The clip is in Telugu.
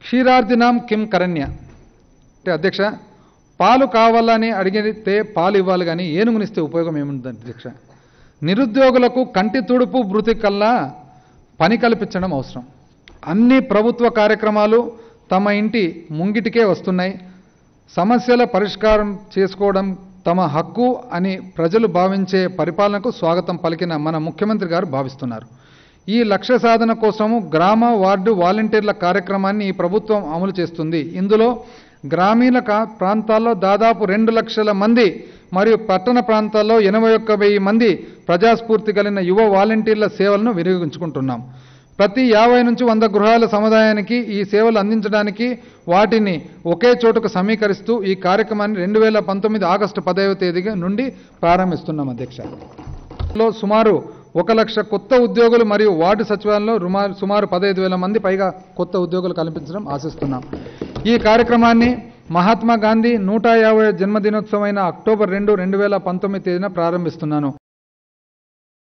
క్షీరార్దినాం కిం కరణ్య అంటే అధ్యక్ష పాలు కావాలని అడిగితే పాలు ఇవ్వాలి కానీ ఏనుగునిస్తే ఉపయోగం ఏముంది అధ్యక్ష నిరుద్యోగులకు కంటి తుడుపు భృతి కల్లా పని కల్పించడం అవసరం అన్ని ప్రభుత్వ కార్యక్రమాలు తమ ఇంటి ముంగిటికే వస్తున్నాయి సమస్యల పరిష్కారం చేసుకోవడం తమ హక్కు అని ప్రజలు భావించే పరిపాలనకు స్వాగతం పలికిన మన ముఖ్యమంత్రి గారు భావిస్తున్నారు ఈ లక్ష్య సాధన కోసము గ్రామ వార్డు వాలంటీర్ల కార్యక్రమాన్ని ఈ ప్రభుత్వం అమలు చేస్తుంది ఇందులో గ్రామీణ కా- ప్రాంతాల్లో దాదాపు రెండు లక్షల మంది మరియు పట్టణ ప్రాంతాల్లో ఎనభై ఒక్క వెయ్యి మంది ప్రజాస్ఫూర్తి కలిగిన యువ వాలంటీర్ల సేవలను వినియోగించుకుంటున్నాం ప్రతి యాభై నుంచి వంద గృహాల సముదాయానికి ఈ సేవలు అందించడానికి వాటిని ఒకే చోటుకు సమీకరిస్తూ ఈ కార్యక్రమాన్ని రెండు వేల పంతొమ్మిది ఆగస్టు పదవ తేదీ నుండి ప్రారంభిస్తున్నాం అధ్యక్ష లో సుమారు ఒక లక్ష కొత్త ఉద్యోగులు మరియు వార్డు సచివాలయంలో రుమా- సుమారు పదహైదు వేల మంది పైగా కొత్త ఉద్యోగులు కల్పించడం ఆశిస్తున్నాం ఈ కార్యక్రమాన్ని మహాత్మా గాంధీ నూట యాభై జన్మదినోత్సవమైన అక్టోబర్ రెండు రెండు వేల పంతొమ్మిది తేదీన ప్రారంభిస్తున్నాను